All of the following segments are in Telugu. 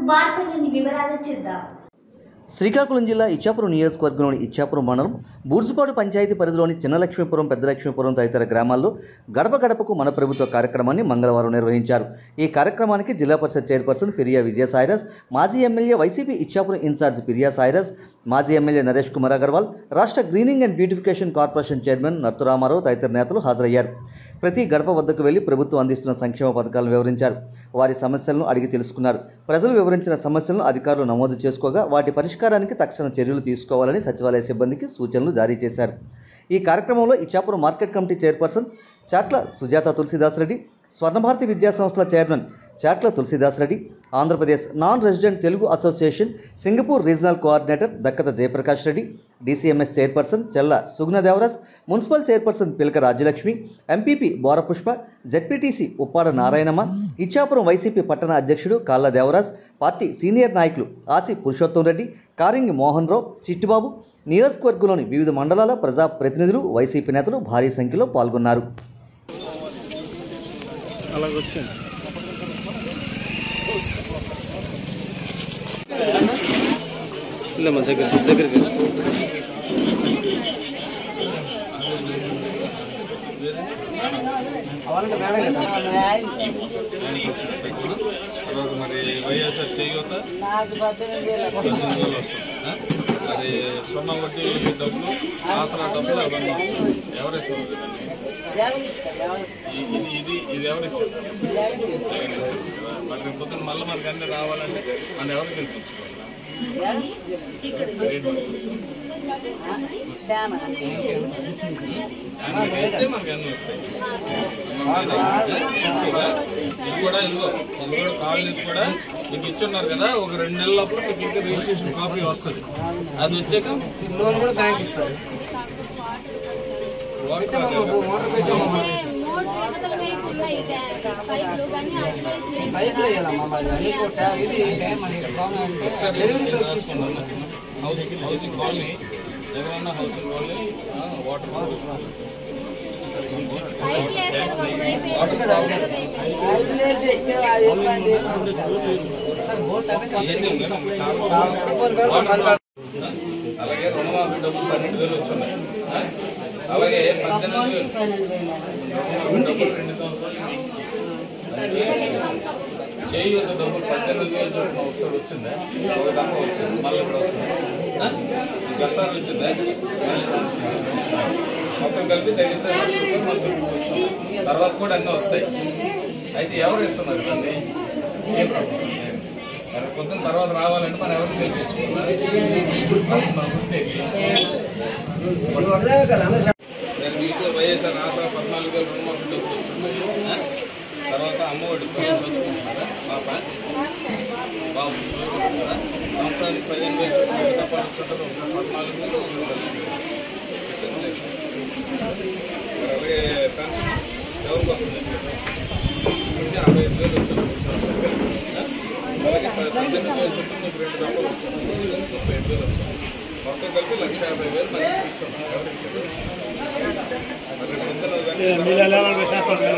వార్తలోని వివరాలు చూద్దాం శ్రీకాకుళం జిల్లా ఇచ్చాపురం నియోజకవర్గంలోని ఇచ్చాపురం మండలం బూర్జుపాడు పంచాయతీ పరిధిలోని చిన్న లక్ష్మీపురం పెద్ద లక్ష్మీపురం తదితర గ్రామాల్లో గడప గడపకు మన ప్రభుత్వ కార్యక్రమాన్ని మంగళవారం నిర్వహించారు ఈ కార్యక్రమానికి జిల్లా పరిషత్ చైర్పర్సన్ ఫిరియా విజయసాయిరస్ మాజీ ఎమ్మెల్యే వైసీపీ ఇచ్చాపురం ఇన్ఛార్జ్ ఫిరియా సాయిరస్ మాజీ ఎమ్మెల్యే నరేష్ కుమార్ అగర్వాల్ రాష్ట్ర greening and beautification corporation chairman నర్తురామారావు తదితర నేతలు హాజరయ్యారు ప్రతి గడప వద్దకు వెళ్లి ప్రభుత్వం అందిస్తున్న సంక్షేమ పథకాలను వివరించారు వారి సమస్యలను అడిగి తెలుసుకున్నారు ప్రజలు వివరించిన సమస్యలను అధికారులు నమోదు చేసుకోగా వాటి పరిష్కారానికి తక్షణ చర్యలు తీసుకోవాలని సచివాలయ సిబ్బందికి సూచనలు జారీ చేశారు ఈ కార్యక్రమంలో ఇచ్చాపురం మార్కెట్ కమిటీ చైర్పర్సన్ చాట్ల సుజాత తులసిదాస్ రెడ్డి స్వర్ణభారతి విద్యా సంస్థల చైర్మన్ చాట్ల తులసిదాస్ Reddy Andhra Pradesh non resident Telugu association Singapore regional coordinator దక్కత Jayaprakash Reddy DCMS chairperson చెల్ల సుగుణ దేవరాజ్ మున్సిపల్ చైర్పర్సన్ పిలక Rajyalakshmi MPP బోరపుష్ప ZPTC Uppada Narayanamma Ichchapuram YCP పట్టణ అధ్యక్షుడు కాళ్ళ దేవరాజ్ పార్టీ సీనియర్ నాయకులు ఆసి పురుషోత్తం రెడ్డి కారింగి మోహన్ రావు చిట్టుబాబు నియోజకవర్గంలోని వివిధ మండలాల ప్రజా ప్రతినిధులు వైసీపీ నేతలు భారీ సంఖ్యలో పాల్గొన్నారు అలాగొచ్చింది మా దగ్గర దగ్గరికి తర్వాత మరి వైఎస్ఆర్ చేయూత నాకు పద్దెనిమిది వేల పద్దెనిమిది వేలు వస్తుంది ఆ? అది సున్నా వడ్డీ డబ్బులు ఆసరా డబ్బులు అవన్నీ ఎవరిస్తారు జగన్ ఇస్తారు ఎవరు ఈ- ఇది ఇది ఇది ఎవరిచ్చారు జగన్ ఇస్తారు. జగన్ ఇచ్చారు కదా. మరి రేపు పొద్దున్న మళ్ళీ మనకి అన్ని రావాలంటే మనం ఎవరు గెలిపించుకోవాలి జగన్ ఇస్తారు. ఆ, చాలా. ఆయన వేస్తే మనకి అన్ని వస్తాయి ఎక్కువగా ఇది కూడా ఇదిగో ఇది కూడా కాలనీకి కూడా మీకు ఇచ్చున్నారు కదా ఒక రెండు నెలలప్పుడు మీకు ఇంకా రిజిస్ట్రేషన్ కాపీ వస్తుంది అది వచ్చాక లోన్ కూడా బ్యాంక్ ఇస్తారు వాటర్ మోటార్ పెట్టామమ్మా పైపులు వేయాలమ్మా మరి అన్ని కూడా ఇది ఒకసారి డెలివరీ నేను రాసుకున్నాను. హౌసింగ్ హౌసింగ్ కాలనీ ఎక్కడన్నా హౌసింగ్ కాలనీ ఆ, వాటర్ పైపులు వేసి ఎక్కితే అది ఇబ్బంది. వేసాం కానీ చాలా వాటర్ అలాగే రుణమాఫీ డబ్బులు పన్నెండు వేలు వచ్చున్నాయి ఆ? అలాగే పద్దెనిమిది వేలు రుణమాఫీ డబ్బులు రెండు సంవత్సరాలు మీకు. చేయూత డబ్బులు పద్దెనిమిది వేలు చొప్పున ఒకసారి వచ్చిందా ఒక దమ్మ వచ్చింది మళ్ళీ ఇప్పుడు వస్తుంది ఆ? గతసారి వచ్చిందా మొత్తం కలిపి తగ్గితే లక్ష రూపాయలు మనకు ఇప్పుడు వస్తుంది. తర్వాత కూడా అన్నీ వస్తాయి అయితే ఎవరు ఇస్తున్నారు ఇవన్నీ ఏ ప్రభుత్వం మరి పొద్దున్న తర్వాత రావాలంటే మనం ఎవరిని గెలిపించుకున్నారు మన గుర్తేకి. నేను మీకు వైఎస్ఆర్ ఆసరా పద్నాలుగు వేల రుణమాఫీ డబ్బులు వచ్చింది ఆ? తర్వాత అమ్మఒడి పిల్లలు చదువుకుంటున్నారా పాప బాబు చదువుకుంటున్నారా సంవత్సరానికి పదిహేను వేలు చొప్పున రెండు డబ్బాలు ఇస్తుంటారు ఒకసారి పద్నాలుగు వేలు ఒకసారి పదిహేను వేలు వచ్చింది లేదు మరి అలాగే పెన్షన్ ఎవరికి వస్తుంది ఇంకా అరవై ఐదు వేలు వచ్చింది ఆ? అలాగే ప- పద్దెనిమిది వేలు చొప్పున మీకు రెండు డబ్బాలు వస్తుంది ముప్పై ఐదు వేలు వచ్చింది మొత్తం కలిపి లక్ష యాభై వేలు మనకి ఇచ్చాం ఎవరికి ఇచ్చారు మరి పొద్దున ఇవన్నీ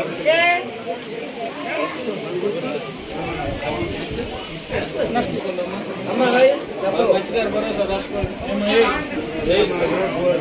అమ్మా రాయ్ మంచిగారు భరోసా రాసుకోండి జయిస్తాను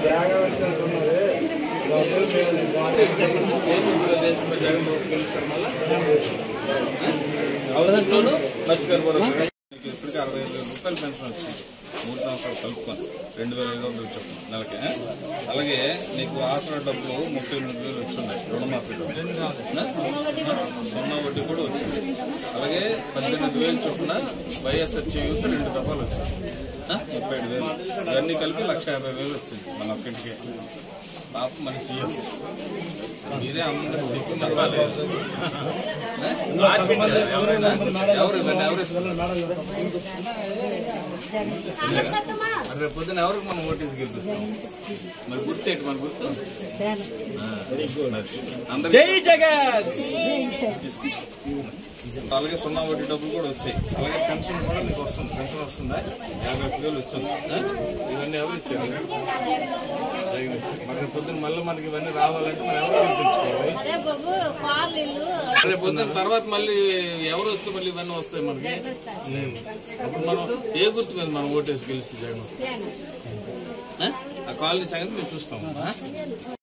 హౌసింగ్లోను మంచిగారు భరోసా మీకు ఇప్పటికీ అరవై ఐదు వేల రూపాయలు పెన్షన్ వచ్చింది మూడు సంవత్సరాలు కలుపుకొని రెండు వేల ఐదు వందలు చొప్పున నెలకి ఆ? అలాగే నీకు ఆసరా డబ్బులు ముప్పై ఎనిమిది వేలు వచ్చింది రుణమాఫీ డబ్బులు ఆ? సున్నా వడ్డీ కూడా వచ్చింది అలాగే పద్దెనిమిది వేలు చొప్పున వైఎస్ఆర్ చేయూత రెండు డబ్బాలు వచ్చింది ఆ? ముప్పై ఏడు వేలు ఇవన్నీ కలిపి లక్ష యాభై వేలు వచ్చింది మన ఒక్కటికి పాప మన సీఎం మీరే అందరూ చెప్పి మరి రాలేదు. ఆ? ఎవరైనా ఎవరు ఇవన్నీ ఎవరు ఇస్తారు మరి రేపు పొద్దున ఎవరికి మనం ఓటేసి గెలిపిస్తాం మరి గుర్తు ఏంటి మన గుర్తు జై జగన్ అలాగే సున్నా వడ్డీ డబ్బులు కూడా వచ్చాయి అలాగే పెన్షన్ కూడా మీకు వస్తుంది పెన్షన్ వస్తుందా యాభై ఒక్క వేలు వచ్చింది ఆ? ఇవన్నీ ఎవరు ఇచ్చారు జగన్ ఇచ్చారు మరి రేపు పొద్దున మళ్ళీ మనకి ఇవన్నీ రావాలంటే మనం ఎవరు గెలిపించుకోవాలి అదే బాబు పాలు ఇల్లు రేపు పొద్దున్న తర్వాత మళ్ళీ ఎవరు వస్తే మళ్ళీ ఇవన్నీ వస్తాయి మనకి ఉమ్. అప్పుడు మనం ఏ గుర్తు మీద మనం ఓటేసి గెలిస్తే జగన్ వస్తాం ఆ కాలనీ సంగతి మేము చూస్తాం ఆ?